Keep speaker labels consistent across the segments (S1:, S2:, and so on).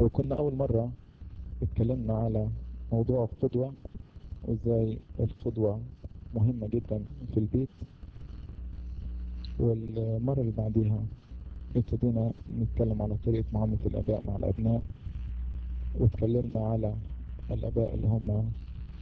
S1: وكنا أول مرة اتكلمنا على موضوع القدوة وازاي القدوة مهمة جدا في البيت والمرة اللي بعديها ابتدينا نتكلم على طريقة معاملة الآباء مع الأبناء واتكلمنا على الآباء اللي هم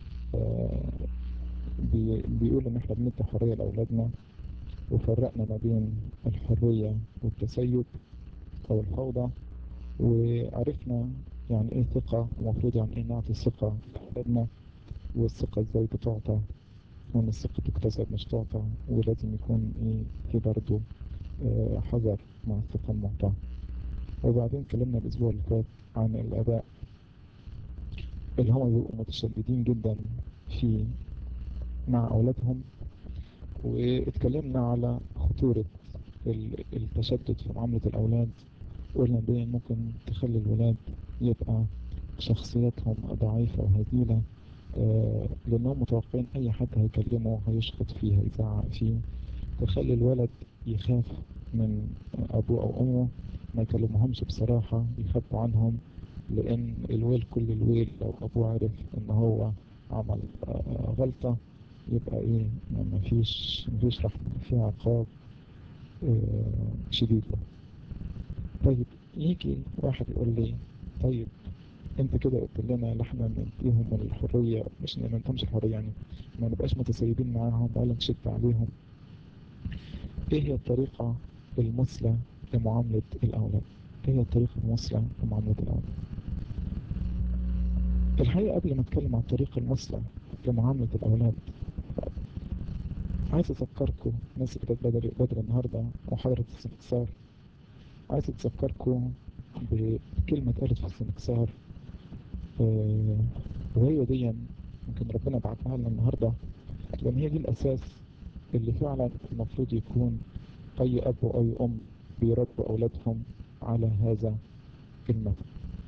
S1: بي بيقولوا إن إحنا بندي حرية لأولادنا وفرقنا ما بين الحرية والتسيب أو الفوضى وعرفنا يعني إيه ثقة ومفروض يعني إيه نعطي الثقة لأولادنا والثقة إزاي بتعطى وإن الثقة تكتسب مش تعطى ولازم يكون إيه في برضه آه حذر مع الثقة المعطاة وبعدين اتكلمنا الأسبوع اللي فات عن الآباء اللي هم بيبقوا متشددين جدا في مع أولادهم واتكلمنا على خطورة التشدد في معاملة الأولاد وقلنا دي ممكن تخلي الولاد يبقى شخصيتهم ضعيفة وهزيلة آه لأنهم متوقعين أي حد هيكلمه هيشخط فيه هيزعق فيه تخلي الولد يخاف من أبوه أو أمه ما يكلمهمش بصراحة يخبوا عنهم لأن الويل كل الويل لو أبوه عرف إن هو عمل آه غلطة يبقى إيه ما فيش مفيش رحمة في عقاب آه شديد له طيب يجي واحد يقول لي طيب انت كده قلت لنا ان احنا نديهم الحرية مش ما نديهمش الحرية يعني ما نبقاش متسيبين معاهم ولا نشد عليهم ايه هي الطريقة المثلى لمعاملة الاولاد ايه هي الطريقة المثلى لمعاملة الاولاد الحقيقة قبل ما اتكلم عن الطريقة المثلى لمعاملة الاولاد عايز اذكركم الناس اللي كانت بدري بدري النهارده وحضرت السنكسار عايز اذكركم بكلمة قالت في السنكسار آه وهي دي يمكن ربنا بعتها لنا النهارده لان هي دي الاساس اللي فعلا المفروض يكون اي اب واي ام بيربوا اولادهم على هذا المثل.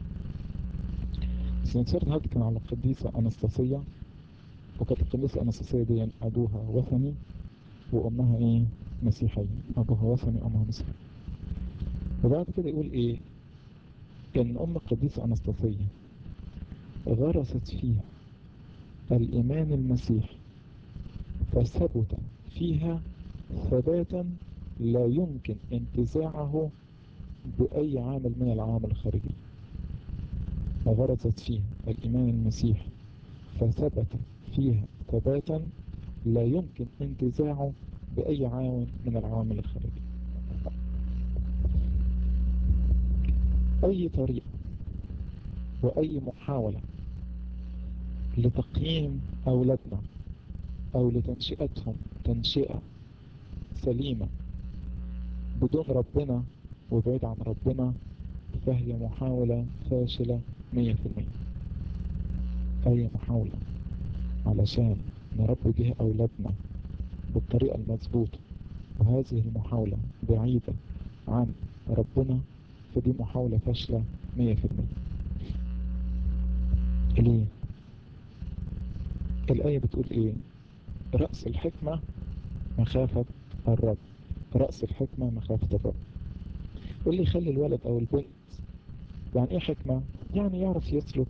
S1: السنكسار النهارده كان على القديسه انستاسيه وكانت القديسه انستاسيه دي ابوها وثني وامها ايه مسيحيه ابوها وثني وامها مسيحيه وبعد كده يقول ايه ان ام القديسه انستاسيه غرست فيها الإيمان المسيحي فثبت فيها ثباتا لا يمكن انتزاعه بأي عامل من العوامل الخارجية غرست فيها الإيمان المسيحي فثبت فيها ثباتا لا يمكن انتزاعه بأي عامل من العوامل الخارجية أي طريقة وأي محاولة لتقييم أولادنا أو لتنشئتهم تنشئة سليمة بدون ربنا وبعيد عن ربنا فهي محاولة فاشلة مية في المية أي محاولة علشان نربي بها أولادنا بالطريقة المظبوطة وهذه المحاولة بعيدة عن ربنا فدي محاولة فاشلة مية في المية ليه؟ الآية بتقول إيه رأس الحكمة مخافة الرب رأس الحكمة مخافة الرب واللي يخلي الولد أو البنت يعني إيه حكمة يعني يعرف يسلك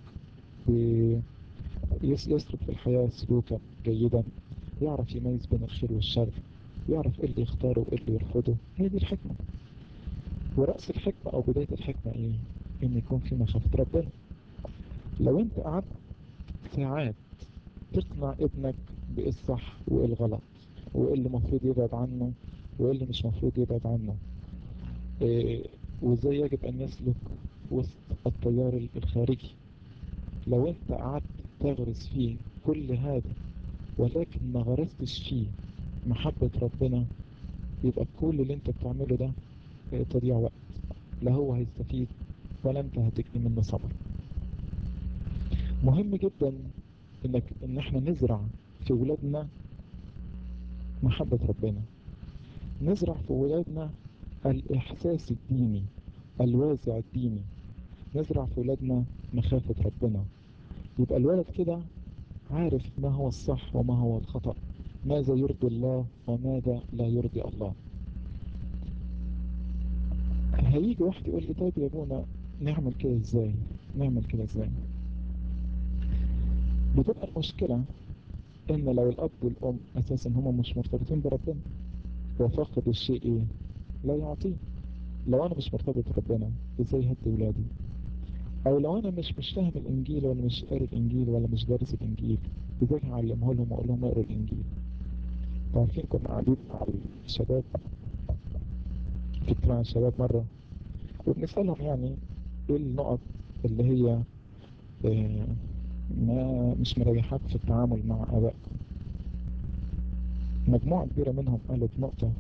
S1: يسلك في الحياة سلوكا جيدا يعرف يميز بين الخير والشر يعرف إيه اللي يختاره وإيه اللي يرفضه هي دي الحكمة ورأس الحكمة أو بداية الحكمة إيه إن يكون في مخافة ربنا لو أنت قعدت ساعات تقنع ابنك بايه الصح وايه الغلط وايه اللي المفروض يبعد عنه وايه اللي مش المفروض يبعد عنه إيه وازاي يجب ان يسلك وسط التيار الخارجي لو انت قعدت تغرس فيه كل هذا ولكن ما غرستش فيه محبة ربنا يبقى كل اللي انت بتعمله ده تضيع وقت لا هو هيستفيد ولا انت هتجني منه صبر مهم جدا انك ان احنا نزرع في ولادنا محبة ربنا نزرع في ولادنا الاحساس الديني الوازع الديني نزرع في ولادنا مخافة ربنا يبقى الولد كده عارف ما هو الصح وما هو الخطأ ماذا يرضي الله وماذا لا يرضي الله هيجي واحد يقول لي طيب يا ابونا نعمل كده ازاي نعمل كده ازاي بتبقى المشكلة ان لو الاب والام اساسا هما مش مرتبطين بربنا وفقد الشيء ايه لا يعطيه لو انا مش مرتبط بربنا ازاي هدي ولادي او لو انا مش مش فاهم الانجيل ولا مش قاري الانجيل ولا مش دارس الانجيل ازاي هعلمه لهم واقول لهم اقروا الانجيل عارفين كنا قاعدين مع الشباب في اجتماع الشباب مرة وبنسألهم يعني ايه النقط اللي هي اه ما مش مريحاك في التعامل مع ابائكم مجموعة كبيرة منهم قالت نقطة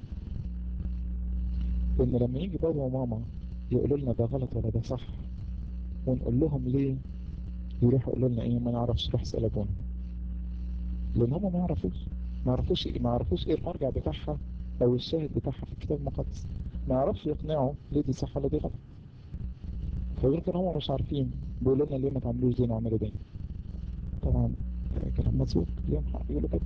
S1: ان لما يجي بابا وماما يقولوا لنا ده غلط ولا ده صح ونقول لهم ليه يروحوا يقولوا لنا ايه ما نعرفش روح اسال ابونا لان هم ما يعرفوش ما يعرفوش ما يعرفوش ايه المرجع بتاعها او الشاهد بتاعها في الكتاب المقدس ما يعرفش يقنعوا ليه دي صح ولا دي غلط فيمكن هم مش عارفين بيقولوا لنا ليه ما تعملوش دي نعمله دي طبعا كلام مظبوط ليهم حق يقولوا كده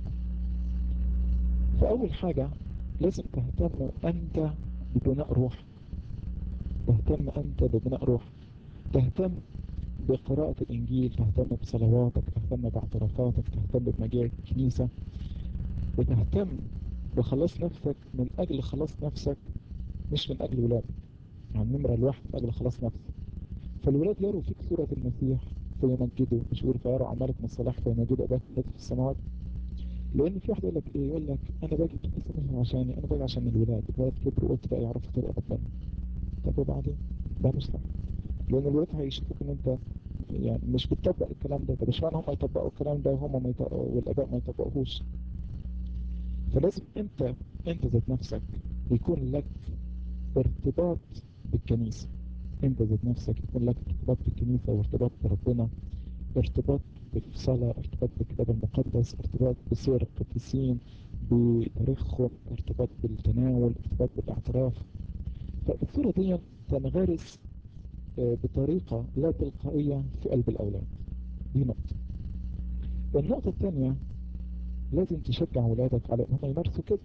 S1: فاول حاجه لازم تهتم انت ببناء روح تهتم انت ببناء روح تهتم بقراءة الإنجيل تهتم بصلواتك تهتم باعترافاتك تهتم بمجيء الكنيسة وتهتم بخلاص نفسك من أجل خلاص نفسك مش من أجل ولادك يعني نمرة الواحد من أجل خلاص نفسك فالولاد يروا فيك صورة المسيح فيمجدوا مش يقول فيروا أعمالكم الصلاح فيمجدوا أباك الذي في السماوات لأن في واحد يقول لك إيه يقول لك أنا باجي الكنيسة مش عشاني أنا باجي عشان الولاد الولاد كبروا قلت بقى يعرفوا طريق ربنا طب وبعدين ده مش صح لأن الولاد هيشوفوك إن أنت يعني مش بتطبق الكلام ده طب اشمعنى هم يطبقوا الكلام ده وهم ما يطبقوا والاباء ما يطبقوهوش فلازم انت انت ذات نفسك يكون لك ارتباط بالكنيسة انت ذات نفسك يكون لك ارتباط بالكنيسة وارتباط بربنا ارتباط بالصلاة ارتباط بالكتاب المقدس ارتباط بسير القديسين بتاريخهم ارتباط بالتناول ارتباط بالاعتراف فالصورة دي تنغرس بطريقة لا تلقائية في قلب الأولاد دي نقطة النقطة الثانية لازم تشجع ولادك على أنهم يمارسوا كده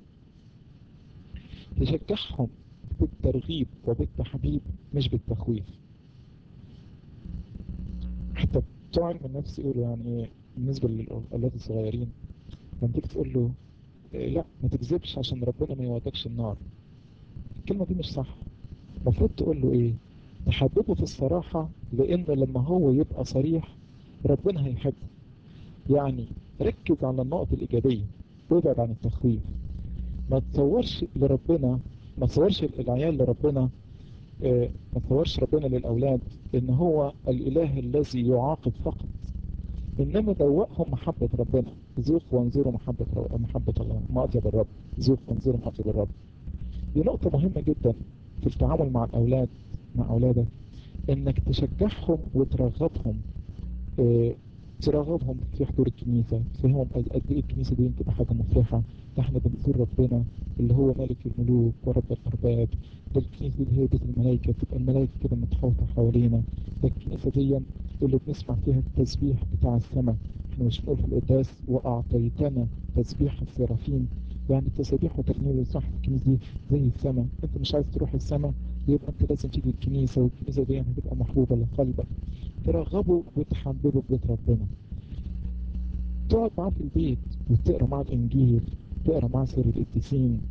S1: تشجعهم بالترغيب وبالتحبيب مش بالتخويف حتى بتوع علم النفس يقولوا يعني بالنسبة للأولاد الصغيرين لما تيجي تقول له لا ما تكذبش عشان ربنا ما يودكش النار الكلمة دي مش صح المفروض تقول له ايه تحببه في الصراحة لأن لما هو يبقى صريح ربنا هيحبه يعني ركز على النقط الإيجابية وابعد عن التخويف ما تصورش لربنا ما تصورش العيال لربنا اه ما تصورش ربنا للأولاد إن هو الإله الذي يعاقب فقط إنما دوقهم محبة ربنا ذوق وانظروا محبة محبة الله ما أطيب الرب ذوق وانظروا محبة الرب دي نقطة مهمة جدا في التعامل مع الأولاد مع أولادك إنك تشجعهم وترغبهم اه ترغبهم في حضور الكنيسة تفهمهم قد إيه الكنيسة دي تبقى حاجة مفرحة ده احنا بنزور ربنا اللي هو ملك الملوك ورب الأرباب ده الكنيسة دي اللي هي بيت الملائكة تبقى الملائكة كده متحوطة حوالينا ده الكنيسة دي اللي بنسمع فيها التسبيح بتاع السماء احنا مش بنقول في القداس وأعطيتنا تسبيح السرافين يعني التسبيح والترنيم اللي صح في الكنيسة دي زي السماء انت مش عايز تروح السماء يبقى انت لازم تيجي الكنيسة والكنيسة دي هتبقى محبوبة لقلبك ترغبوا وتحببوا ببيت ربنا تقعد معاه في البيت وتقرا معاه الانجيل تقرا معاه سير القديسين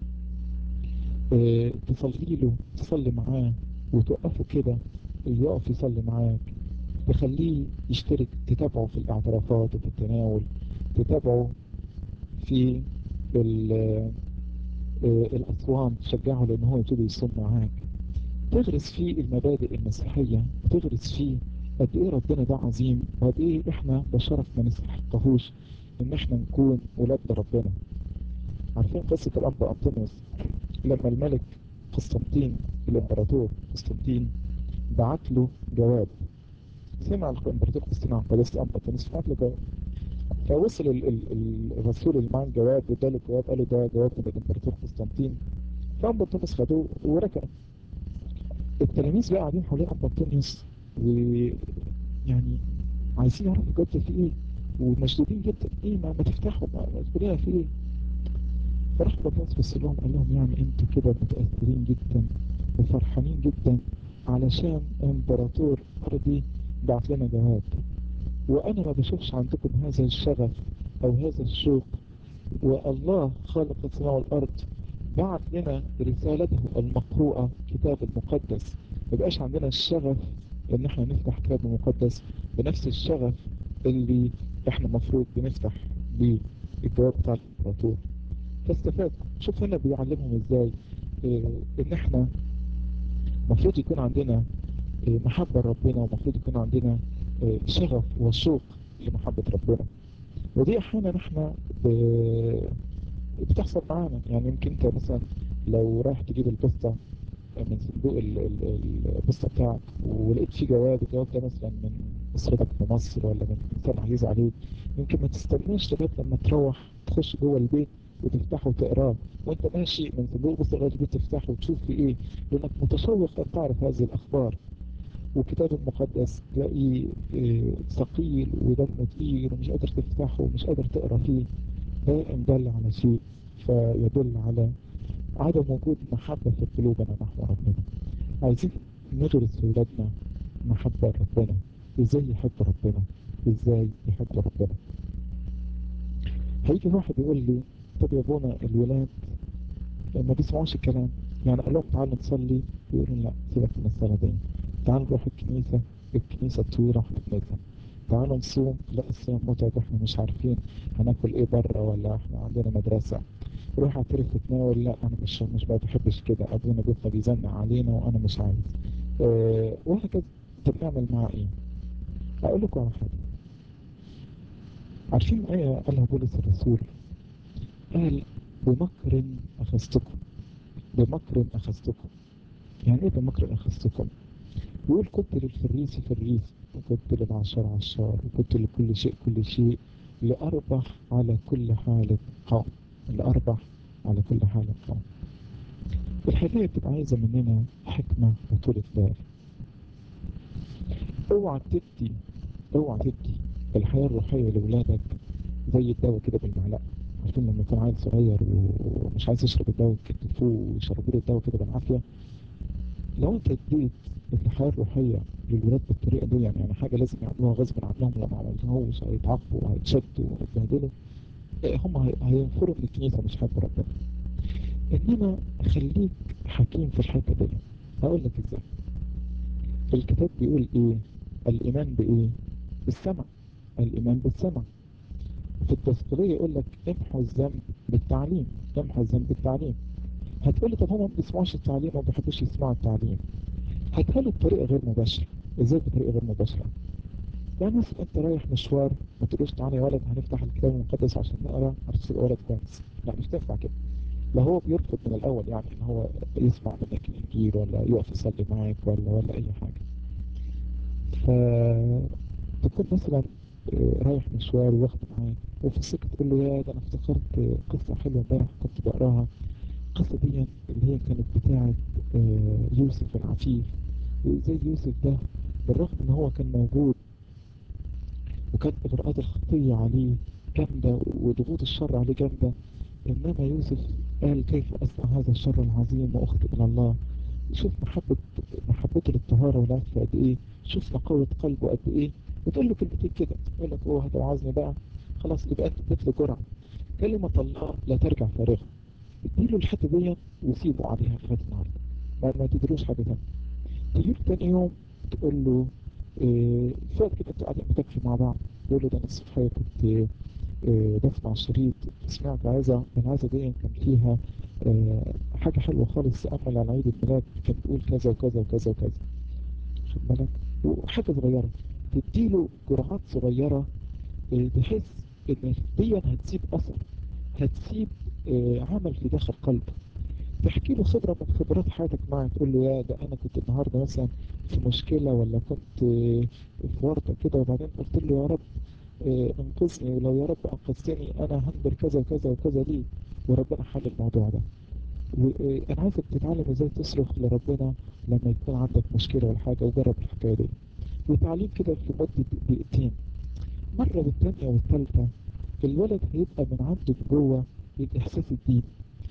S1: اه تصلي له تصلي معاه وتوقفه كده يقف يصلي معاك تخليه يشترك تتابعه في الاعترافات وفي التناول تتابعه في اه الأسوان تشجعه لأن هو يبتدي يصوم معاك تغرس فيه المبادئ المسيحية وتغرس فيه قد ايه ربنا ده عظيم وقد ايه احنا بشرف ما نستحقهوش ان احنا نكون ولاد ربنا عارفين قصة الأب أنطونيوس لما الملك قسطنطين الامبراطور قسطنطين بعت له جواب سمع الامبراطور قسطنطين عن قداسة أنبا أنطونيوس بعت له جواب فوصل ال ال الرسول اللي معاه الجواب واداله الجواب قال له ده جواب من الامبراطور قسطنطين فأنبا أنطونيوس خدوه وركع التلاميذ بقى قاعدين حوالين أنبا أنطونيوس ويعني عايزين يعرفوا الجواب ده فيه ايه ومشدودين جدا ايه ما, ما تفتحوا ما تقول لنا فيه ايه فراح بطاس بص لهم قال لهم يعني انتوا كده متأثرين جدا وفرحانين جدا علشان امبراطور ارضي بعت لنا جواب وانا ما بشوفش عندكم هذا الشغف او هذا الشوق والله خالق السماء والارض بعت لنا رسالته المقروءة كتاب المقدس ما بقاش عندنا الشغف ان احنا نفتح كتاب المقدس بنفس الشغف اللي احنا المفروض بنفتح بيه الجواب بتاع الامبراطور فاستفاد شوف هنا بيعلمهم ازاي اه ان احنا المفروض يكون عندنا اه محبة ربنا ومفروض يكون عندنا اه شغف وشوق لمحبة ربنا ودي احيانا احنا بتحصل معانا يعني يمكن انت مثلا لو رايح تجيب البسطة من صندوق البسطة بتاعك ولقيت فيه جواب الجواب ده مثلا من اسرتك في مصر ولا من انسان عزيز عليك يمكن ما تستناش لغايه لما تروح تخش جوه البيت وتفتحه وتقراه وانت ماشي من صندوق البسطة لغايه البيت تفتحه وتشوف فيه ايه لانك متشوق ان تعرف هذه الاخبار وكتاب المقدس تلاقيه ثقيل ودمه تقيل ومش قادر تفتحه ومش قادر تقرا فيه ده إن دل على شيء فيدل على عدم وجود محبة في قلوبنا نحو ربنا عايزين ندرس في ولادنا محبة ربنا ازاي يحب ربنا ازاي يحب ربنا هيجي واحد يقول لي طب يا ابونا الولاد ما بيسمعوش الكلام يعني قال لهم تعالوا نصلي يقولوا لا سيبك من الصلاة دي تعالوا نروح الكنيسة الكنيسة طويلة هتتنزل تعالوا نصوم لا الصيام متعب احنا مش عارفين هناكل ايه بره ولا احنا عندنا مدرسة روح اعترف تتناول لا انا مش مش ما بحبش كده ابونا بيبقى بيزنق علينا وانا مش عايز اه وهكذا انت بنعمل معاه ايه اقول لكم على حاجة عارفين ايه قالها بولس الرسول قال بمكر اخذتكم بمكر اخذتكم يعني ايه بمكر اخذتكم بيقول كنت للفريسي فريس وكنت للعشار عشار وكنت لكل شيء كل شيء لأربح على كل حال قوم لأربح على كل حال قوم الحكاية بتبقى عايزة مننا حكمة وطولة بال اوعى تدي اوعى تدي الحياة الروحية لأولادك زي الدواء كده بالمعلقة عارفين لما يكون عيل صغير ومش عايز يشرب الدواء يكتفوه ويشربوا له الدواء كده بالعافية لو انت اديت الحياة الروحية للولاد بالطريقة دي يعني, يعني حاجة لازم يعملوها غصب عنهم لو ما عملتهاش هيتعاقبوا وهيتشدوا وهيتبهدلوا هم هينفروا من الكنيسة مش هيحبوا ربنا انما خليك حكيم في الحتة دي هقول لك ازاي الكتاب بيقول ايه الايمان بايه بالسمع الايمان بالسمع في التذكيرية يقول لك امحوا الذنب بالتعليم امحوا الذنب بالتعليم هتقولي طب هم ما بيسمعوش التعليم وما بيحبوش يسمعوا التعليم هتقولي بطريقة غير مباشرة ازاي بطريقة غير مباشرة يعني مثلا انت رايح مشوار ما تقولوش تعالى يا ولد هنفتح الكتاب المقدس عشان نقرا عشان تبقى ولد كويس لا مش تنفع كده لا هو بيرفض من الاول يعني ان هو يسمع منك الانجيل ولا يقف يصلي معاك ولا ولا اي حاجة ف تكون مثلا رايح مشوار واخد معاك وفي السكة تقول له يا ده انا افتكرت قصة حلوة امبارح كنت بقراها القصة دي اللي هي كانت بتاعة يوسف العفيف وازاي يوسف ده بالرغم ان هو كان موجود وكانت اجراءات الخطية عليه جامدة وضغوط الشر عليه جامدة انما يوسف قال كيف اصنع هذا الشر العظيم واخطئ الى الله شوف محبة محبته للطهارة والعفة قد ايه شوف نقاوة قلبه قد ايه وتقول له كلمتين كده يقول لك هو هتوعظني بقى خلاص يبقى انت اديت له جرعة كلمة الله لا ترجع فارغة اديله الحتة دي وسيبه عليها لغاية النهاردة ما, ما تدروش حاجة تانية تجيب تاني يوم تقول له إيه فات كده انتوا قاعدين بتاكلوا مع بعض تقول له ده انا الصبحية كنت إيه بسمع شريط سمعت عايزة العايزة دي كان فيها إيه حاجة حلوة خالص أمل على عيد الميلاد كان بيقول كذا وكذا وكذا وكذا خد بالك وحاجة صغيرة تديله جرعات صغيرة إيه بحيث ان دي هتسيب اثر هتسيب إيه عمل في داخل قلبه تحكي له خبرة من خبرات حياتك معه تقول له يا ده انا كنت النهاردة مثلا في مشكلة ولا كنت في ورطة كده وبعدين قلت له يا رب انقذني ولو يا رب انقذتني انا هنبر كذا وكذا وكذا ليه وربنا حل الموضوع ده وانا عايزك تتعلم ازاي تصرخ لربنا لما يكون عندك مشكلة ولا حاجة وجرب الحكاية دي وتعليم كده في مدة دقيقتين مرة والتانية والتالتة الولد هيبقى من عنده جوه الإحساس الديني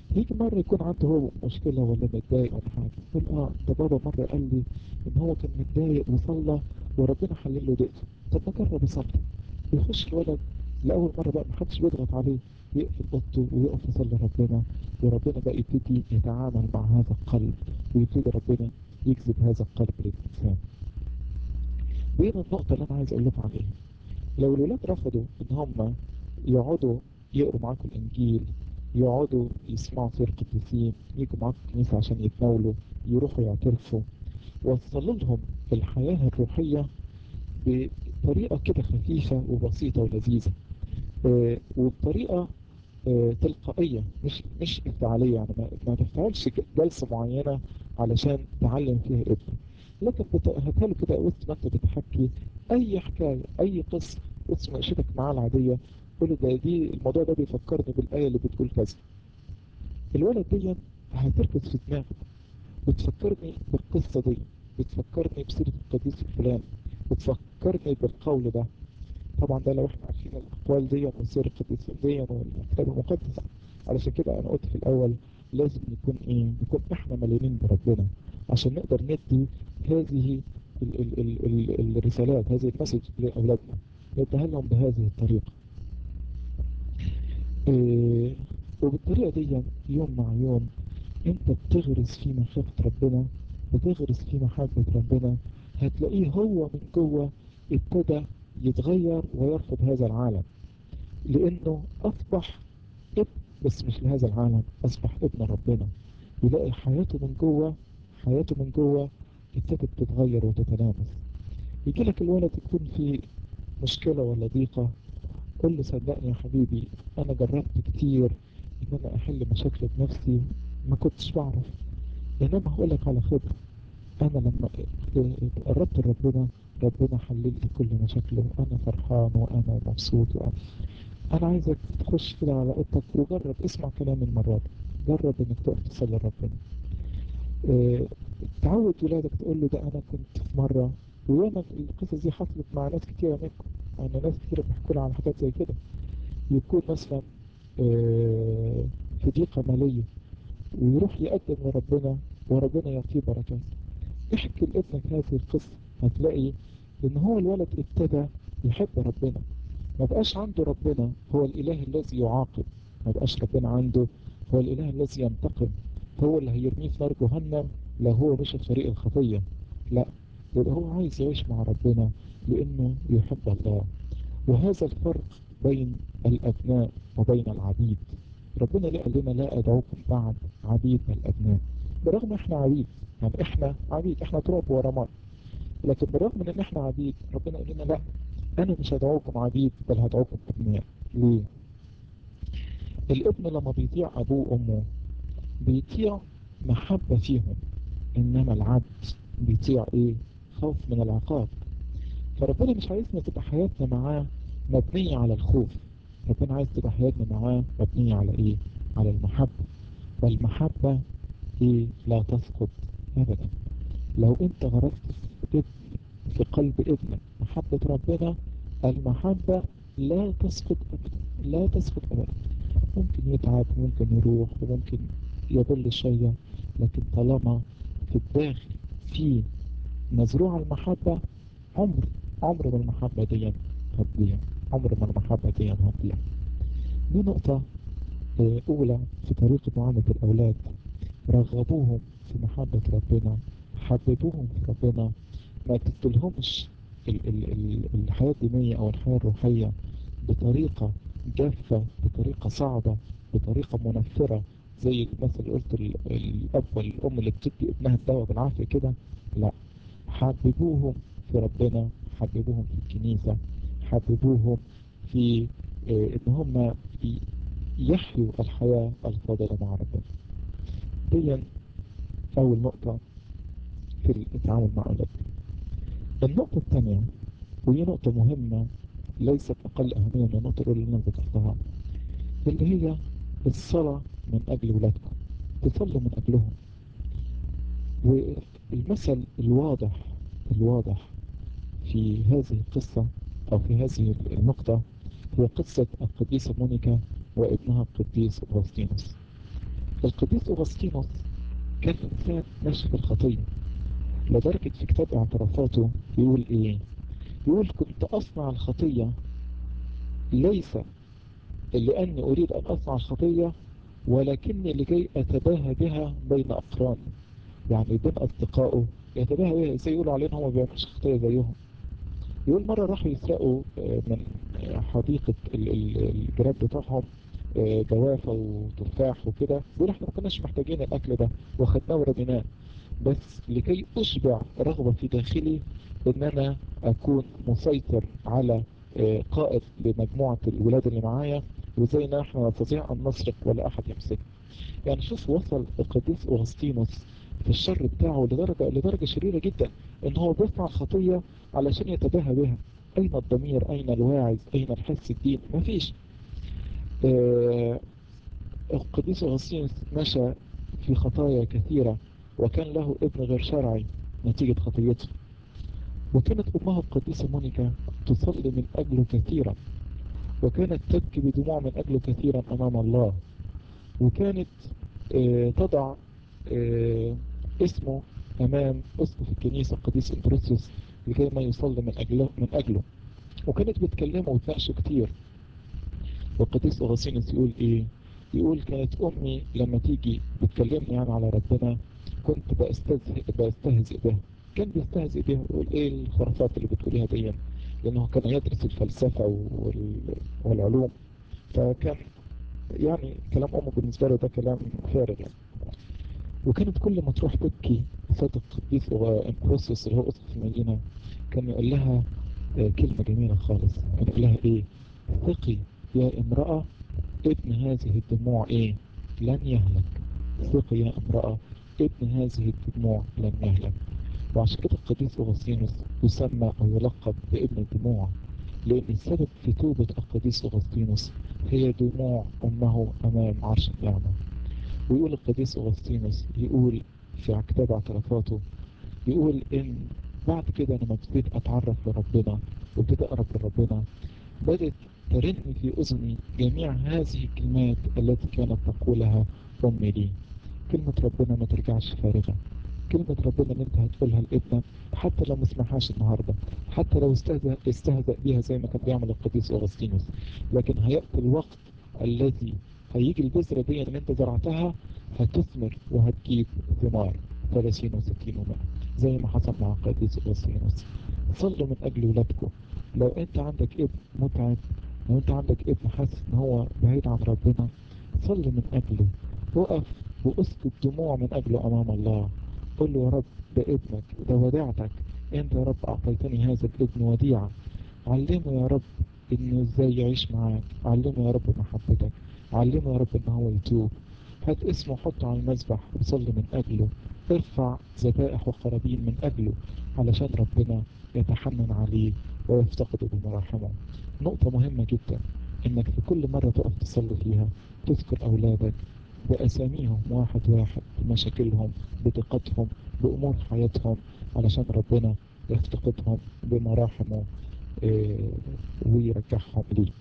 S1: يجي مرة يكون عنده هو مشكلة ولا متضايق من حاجة يقول اه ده بابا مرة قال لي ان هو كان متضايق وصلى وربنا حلل له ضيقته طب ما جرب يصلي ويخش الولد لأول مرة بقى محدش بيضغط عليه يقفل اوضته ويقف يصلي ربنا وربنا بقى يبتدي يتعامل مع هذا القلب ويبتدي ربنا يجذب هذا القلب للإنسان دي النقطة اللي أنا عايز أقول لكم عليها لو الولاد رفضوا إن هم يقعدوا يقروا معاكم الإنجيل يقعدوا يسمعوا سير قديسين يجوا معاكم الكنيسة عشان يتناولوا يروحوا يعترفوا وصلوا لهم الحياة الروحية بطريقة كده خفيفة وبسيطة ولذيذة آه وبطريقة آه تلقائية مش مش انفعالية يعني ما, ما تفتعلش جلسة معينة علشان تعلم فيها ابنك لكن هاتها له كده وسط ما انت بتحكي اي حكاية اي قصة وسط مناقشتك معاه العادية قول ده دي الموضوع ده بيفكرني بالآية اللي بتقول كذا الولد دي هتركز في دماغه بتفكرني بالقصة دي بتفكرني بسيرة القديس الفلاني بتفكرني بالقول ده طبعا ده لو احنا عارفين الاقوال دي وسير القديس دي والكتاب المقدس علشان كده انا قلت في الاول لازم يكون ايه نكون احنا مليانين بربنا عشان نقدر ندي هذه ال ال ال ال الرسالات هذه المسج لاولادنا نديها لهم بهذه الطريقه إيه وبالطريقه دي يوم مع يوم انت بتغرس في مخافه ربنا بتغرس في محبه ربنا هتلاقيه هو من جوه ابتدى يتغير ويرفض هذا العالم لانه اصبح ابن بس مش لهذا العالم اصبح ابن ربنا يلاقي حياته من جوه حياته من جوه ابتدت تتغير وتتلامس يجي لك الولد يكون في مشكلة ولا ضيقة قل له صدقني يا حبيبي انا جربت كتير ان انا احل مشاكلي بنفسي ما كنتش بعرف انما هقول لك على خبرة انا لما قربت لربنا ربنا حلل لي كل مشاكله وانا فرحان وانا مبسوط وانا انا عايزك تخش كده على اوضتك وجرب اسمع كلامي المره دي جرب انك تقف تصلي لربنا اه تعود ولادك تقول له ده انا كنت في مره وانا القصص دي حصلت مع ناس كتيره منكم انا ناس كتيره بيحكوا لي على حاجات زي كده يكون مثلا اه في ضيقه ماليه ويروح يقدم لربنا وربنا يعطيه بركات احكي لابنك هذه القصة هتلاقي ان هو الولد ابتدى يحب ربنا ما بقاش عنده ربنا هو الاله الذي يعاقب ما بقاش ربنا عنده هو الاله الذي ينتقم هو اللي هيرميه في نار جهنم لو هو مشي في طريق الخطية لا ده هو عايز يعيش مع ربنا لانه يحب الله وهذا الفرق بين الابناء وبين العبيد ربنا ليه قال لنا لا ادعوكم بعد عبيد بل ابناء برغم احنا عبيد يعني احنا عبيد احنا تراب ورماد لكن بالرغم من ان احنا عبيد ربنا قال لنا لا انا مش هدعوكم عبيد بل هدعوكم ابناء ليه الابن لما بيطيع ابوه وامه بيطيع محبة فيهم انما العبد بيطيع ايه خوف من العقاب فربنا مش عايزنا تبقى حياتنا معاه مبنية على الخوف ربنا عايز تبقى حياتنا معاه مبنية على ايه على المحبة والمحبة ايه لا تسقط ابدا لو انت غرست في, في قلب ابنك محبة ربنا المحبة لا تسقط ابدا لا تسقط ابدا ممكن يتعب ممكن يروح وممكن يضل شوية لكن طالما في الداخل في مزروع المحبة عمر عمر ما المحبة دي هتضيع عمر ما المحبة دي هتضيع دي نقطة أولى في طريقة معاملة الأولاد رغبوهم في محبة ربنا حببوهم في ربنا ما تدلهمش ال ال ال الحياة الدينية أو الحياة الروحية بطريقة جافة بطريقة صعبة بطريقة منفرة زي المثل اللي قلت الأب والأم اللي بتدي ابنها الدواء بالعافية كده لا حببوهم في ربنا حببوهم في الكنيسة حببوهم في اه ان هم يحيوا الحياة الفاضلة مع ربنا دي أول نقطة في التعامل مع أولادنا النقطة الثانية وهي نقطة مهمة ليست أقل أهمية من النقطة الأولى اللي أنا ذكرتها اللي هي الصلاة من أجل ولادكم تصلوا من أجلهم والمثل الواضح الواضح في هذه القصة أو في هذه النقطة هو قصة القديسة مونيكا وابنها القديس أغسطينوس القديس أغسطينوس كان إنسان ماشي في الخطية لدرجة في كتاب اعترافاته يقول إيه يقول كنت أصنع الخطية ليس لأني أريد أن أصنع الخطية ولكني لكي أتباهى بها بين أقراني يعني بين أصدقائه يتباهى بها زي يقولوا عليهم هم ما بيعملوش خطية زيهم يقول مرة راحوا يسرقوا من حديقة الجراب بتاعهم جوافة وتفاح وكده يقول احنا ما كناش محتاجين الأكل ده واخدناه ورميناه بس لكي أشبع رغبة في داخلي إن أنا أكون مسيطر على قائد لمجموعة الولاد اللي معايا وزي ما احنا نستطيع أن نسرق ولا أحد يمسك يعني شوف وصل القديس أغسطينوس في الشر بتاعه لدرجة, لدرجة شريرة جدا ان هو بيصنع الخطية علشان يتباهى بها اين الضمير اين الواعظ اين الحس الدين مفيش آه القديس أغسطينوس مشى في خطايا كثيرة وكان له ابن غير شرعي نتيجة خطيته وكانت أمه القديسة مونيكا تصلي من أجله كثيرا وكانت تبكي بدموع من أجله كثيرا أمام الله وكانت آه تضع آه اسمه أمام أسقف الكنيسة القديس إمبرسيوس لكي ما يصلي من أجله, من أجله وكانت بتكلمه وتناقشه كتير والقديس أغسطينوس يقول إيه يقول كانت أمي لما تيجي بتكلمني يعني على ربنا كنت بستهزئ بستهزئ بها كان بيستهزئ بها ويقول إيه الخرافات اللي بتقوليها دي لأنه كان يدرس الفلسفة والعلوم فكان يعني كلام أمه بالنسبة له ده كلام فارغ يعني وكانت كل ما تروح تبكي قصاد القديس امبروسيوس اللي هو اسقف المدينة كان يقول لها كلمة جميلة خالص كان يقول لها ايه ثقي يا امرأة ابن هذه الدموع ايه لن يهلك ثقي يا امرأة ابن هذه الدموع لن يهلك وعشان كده القديس أغسطينوس يسمى أو يلقب بابن الدموع لأن السبب في توبة القديس أغسطينوس هي دموع أمه أمام عرش النعمة ويقول القديس أغسطينوس يقول في كتاب اعترافاته يقول إن بعد كده لما ابتديت أتعرف لربنا وابتديت أقرب لربنا بدأت ترن في أذني جميع هذه الكلمات التي كانت تقولها أمي لي كلمة ربنا ما ترجعش فارغة كلمة ربنا اللي انت هتقولها لابنك حتى لو ما سمعهاش النهاردة حتى لو استهزأ, استهزأ بيها زي ما كان بيعمل القديس أغسطينوس لكن هيأتي الوقت الذي هيجي البذرة دي اللي انت زرعتها هتثمر وهتجيب ثمار 30 و60 و100 زي ما حصل مع القديس أغسطينوس صلوا من أجل ولادكم لو انت عندك ابن متعب لو انت عندك ابن حاسس ان هو بعيد عن ربنا صلي من أجله وقف واسكت دموع من أجله أمام الله قل له يا رب ده ابنك ده وديعتك انت يا رب أعطيتني هذا الابن وديعة علمه يا رب انه ازاي يعيش معاك علمه يا رب محبتك علمه يا رب ان هو يتوب هات اسمه حطه على المذبح وصلي من اجله ارفع ذبائح وقرابين من اجله علشان ربنا يتحنن عليه ويفتقده بمراحمه نقطة مهمة جدا انك في كل مرة تقف تصلي فيها تذكر اولادك بأساميهم واحد واحد بمشاكلهم بضيقتهم بأمور حياتهم علشان ربنا يفتقدهم بمراحمه إيه ويرجعهم ليه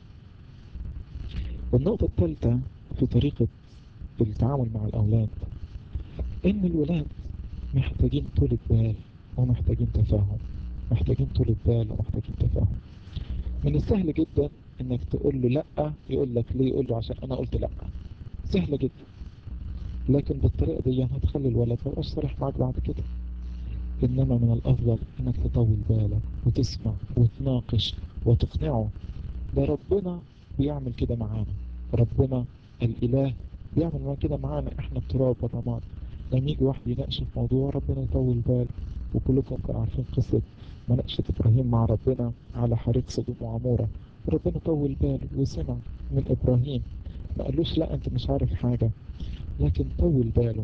S1: والنقطة الثالثة في طريقة التعامل مع الأولاد إن الولاد محتاجين طولة بال ومحتاجين تفاهم محتاجين طولة بال ومحتاجين تفاهم من السهل جدا إنك تقول له لأ يقول لك ليه يقول له عشان أنا قلت لأ سهلة جدا لكن بالطريقة دي هتخلي الولد ما يبقاش صريح معاك بعد كده إنما من الأفضل إنك تطول بالك وتسمع وتناقش وتقنعه ده ربنا بيعمل كده معانا ربنا الإله بيعمل كده معانا إحنا التراب والرماد لما يجي واحد يناقش في موضوع ربنا يطول باله وكلكم كانوا عارفين قصة مناقشة إبراهيم مع ربنا على حريق سدوم وعمورة ربنا طول باله وسمع من إبراهيم ما قالوش لا أنت مش عارف حاجة لكن طول باله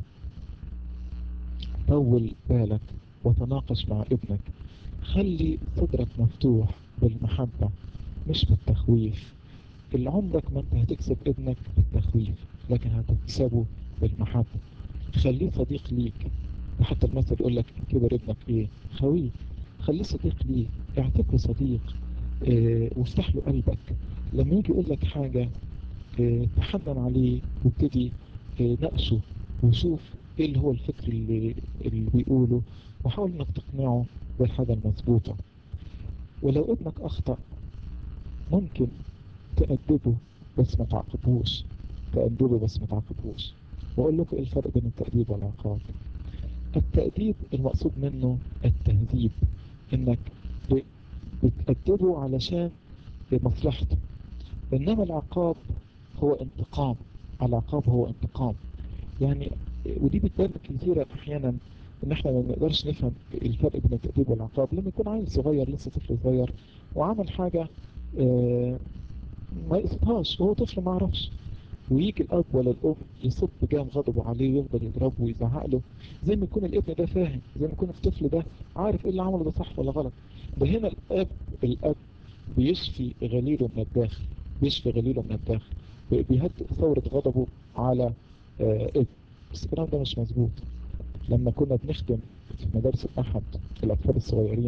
S1: طول بالك وتناقش مع ابنك خلي صدرك مفتوح بالمحبة مش بالتخويف اللي عمرك ما انت هتكسب ابنك بالتخويف لكن هتكسبه بالمحبة خليه صديق ليك حتى المثل يقول لك كبر ابنك ايه خويه خليه صديق ليك اعتبره صديق اه وافتح له قلبك لما يجي يقول لك حاجة اه تحنن عليه وابتدي اه ناقشه وشوف ايه اللي هو الفكر اللي, اللي بيقوله وحاول انك تقنعه بالحاجة المظبوطة ولو ابنك اخطأ ممكن تأدبه بس ما تعاقبهوش تأدبه بس ما تعاقبهوش واقول لكم ايه الفرق بين التأديب والعقاب التأديب المقصود منه التهذيب انك بتأدبه علشان مصلحته انما العقاب هو انتقام العقاب هو انتقام يعني ودي بتبان كثيرا احيانا ان احنا ما نقدرش نفهم الفرق بين التأديب والعقاب لما يكون عيل صغير لسه طفل صغير وعمل حاجة اه ما يقصدهاش وهو طفل ما يعرفش ويجي الاب ولا الام يصب جام غضبه عليه ويفضل يضربه ويزعق له زي ما يكون الابن ده فاهم زي ما يكون الطفل ده عارف ايه اللي عمله ده صح ولا غلط ده هنا الاب الاب بيشفي غليله من الداخل بيشفي غليله من الداخل بيهدئ ثورة غضبه على آه ابن بس الكلام ده مش مظبوط لما كنا بنخدم في مدارس الأحد الأطفال الصغيرين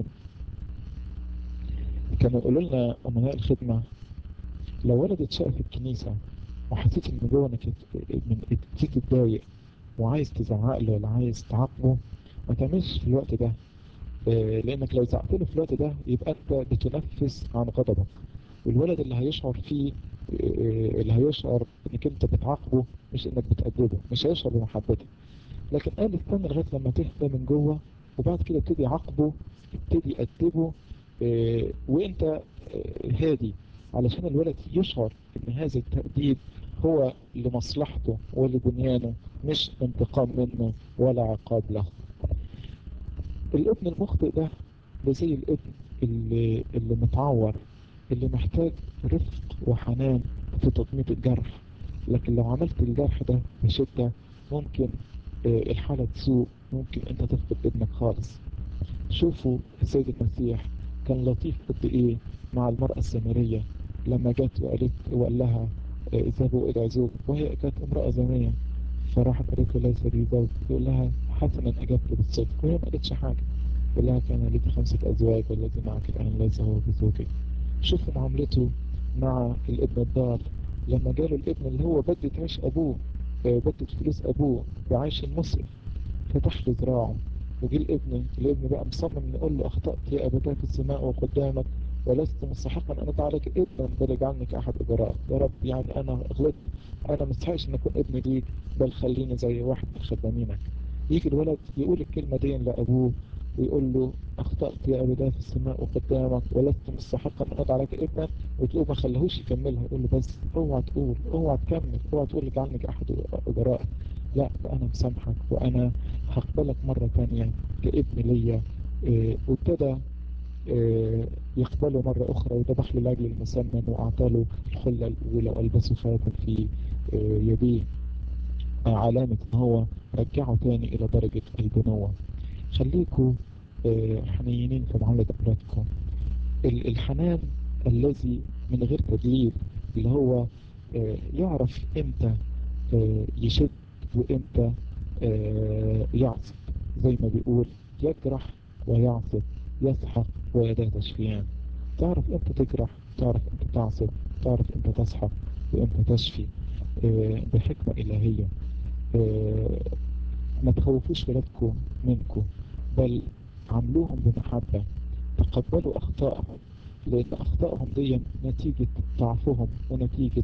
S1: كانوا يقولوا لنا أمناء الخدمة لو ولد اتشقى في الكنيسة وحسيت ان جوه انك من تتضايق وعايز تزعق له ولا عايز تعاقبه ما تعملش في الوقت ده آه لانك لو زعقت له في الوقت ده يبقى انت بتنفس عن غضبك والولد اللي هيشعر فيه آه اللي هيشعر انك انت بتعاقبه مش انك بتأدبه مش هيشعر بمحبتك لكن قال استنى لغايه لما تهدى من جوه وبعد كده ابتدي عاقبه ابتدي أدبه آه وانت هادي علشان الولد يشعر ان هذا التأديب هو لمصلحته ولبنيانه مش انتقام منه ولا عقاب له الابن المخطئ ده ده زي الابن اللي, اللي متعور اللي محتاج رفق وحنان في تضميد الجرح لكن لو عملت الجرح ده بشدة ممكن الحالة تسوء ممكن انت تفقد ابنك خالص شوفوا السيد المسيح كان لطيف قد ايه مع المرأة السامرية لما جت وقالت وقال لها اذهبوا الى زوج وهي كانت امرأة زانية فراحت قالت له ليس لي زوج يقول لها حسنا اجبت بالصدق وهي ما قالتش حاجة يقول لها كان لك خمسة ازواج والذي معك الان ليس هو بزوجك شوفوا معاملته مع الابن الضال لما جاله الابن اللي هو بدت عيش ابوه بدت فلوس ابوه بعيش مسرف فتح له ذراعه وجي الابن الابن بقى مصمم يقول له اخطأت يا ابتاه في السماء وقدامك ولست مستحقا ان اجعلك ابنا بل اجعلني كاحد اجراء يا رب يعني انا غلطت انا ما استحقش ان اكون ابن ليك بل خليني زي واحد من خدامينك يجي الولد يقول الكلمة دي لابوه ويقول له اخطأت يا ابتاه في السماء وقدامك ولست مستحقا ان اجعلك ابنا وتقول ما خليهوش يكملها يقول له بس اوعى تقول اوعى تكمل اوعى تقول اجعلني كاحد اجراء لا انا مسامحك وانا هقبلك مرة تانية كابن ليا إيه وابتدى إيه يقبله مرة أخرى وذبح له العجل المسمن وأعطاله الخلة الأولى وألبسه خاتم في إيه يديه علامة إن هو رجعه تاني إلى درجة البنوة خليكوا حنينين في معاملة أولادكم الحنان الذي من غير تدليل اللي هو يعرف إمتى يشد وإمتى يعصب زي ما بيقول يجرح ويعصب يسحق ويداه تشفيان تعرف امتى تجرح تعرف امتى تعصب تعرف امتى تسحق وامتى تشفي بحكمة إلهية ما تخوفوش ولادكم منكم بل عاملوهم بمحبة تقبلوا أخطائهم لأن أخطائهم دي نتيجة ضعفهم ونتيجة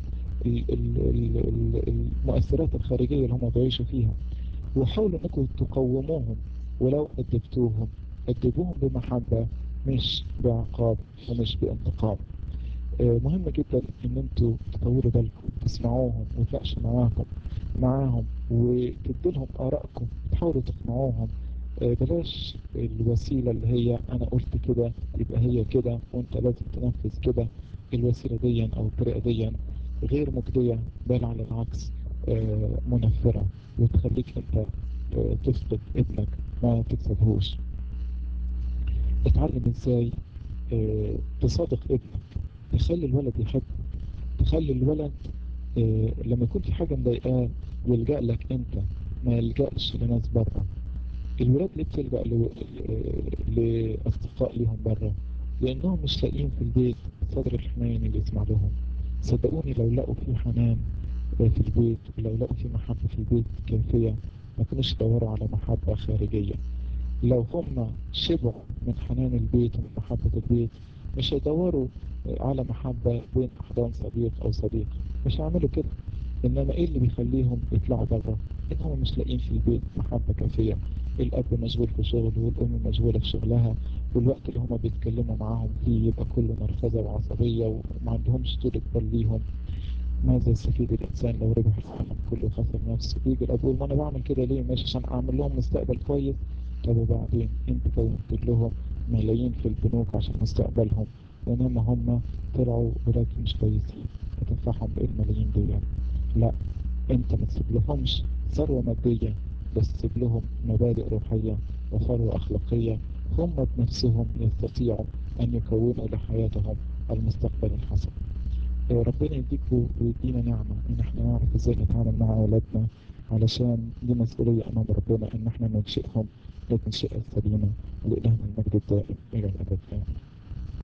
S1: المؤثرات الخارجية اللي هم بيعيشوا فيها وحاولوا انكم تقوموهم ولو أدبتوهم أدبوهم بمحبة مش بعقاب ومش بانتقام مهم جدا ان انتوا تطولوا بالكم تسمعوهم وتناقشوا معاهم معاهم وتديلهم ارائكم تحاولوا تقنعوهم بلاش الوسيلة اللي هي انا قلت كده يبقى هي كده وانت لازم تنفذ كده الوسيلة دي او الطريقة دي غير مجدية بل على العكس منفرة وتخليك انت تفقد ابنك ما تكسبهوش اتعلم ازاي تصادق ابنك تخلي الولد يحب تخلي الولد لما يكون في حاجة مضايقاه يلجأ لك انت ما يلجأش لناس بره الولاد ليه بتلجأ لأصدقاء ليهم بره لأنهم مش لاقيين في البيت صدر الحنين اللي يسمع لهم صدقوني لو لقوا فيه حنان في البيت ولو لقوا في محبة في البيت كافية ما كانوش يدوروا على محبة خارجية لو هم شبعوا من حنان البيت ومن محبة البيت مش هيدوروا على محبة بين أحضان صديق أو صديق مش هيعملوا كده إنما إيه اللي بيخليهم يطلعوا بره إنهم مش لاقيين في البيت محبة كافية الأب مشغول في شغله والأم مشغولة في شغلها والوقت اللي هما بيتكلموا معاهم فيه يبقى كله نرفزة وعصبية وما عندهمش طول بال ليهم ماذا يستفيد الإنسان لو ربح العالم كله وخسر نفسه يجي الأب يقول ما أنا بعمل كده ليه ماشي عشان أعمل لهم مستقبل كويس طب وبعدين أنت كونت لهم ملايين في البنوك عشان مستقبلهم إنما هم طلعوا ولاد مش كويسين هتنفعهم بإيه الملايين دي لا أنت ما تسيب لهمش ثروة مادية بس تسيب لهم مبادئ روحية وثروة أخلاقية هم بنفسهم يستطيعوا أن يكونوا لحياتهم المستقبل الحسن ربنا يديكوا ويدينا نعمة إن احنا نعرف ازاي نتعامل مع أولادنا علشان دي مسؤولية أمام ربنا إن احنا ننشئهم للتنشئة السليمة ولإلهنا المجد الدائم إلى الأبد آمين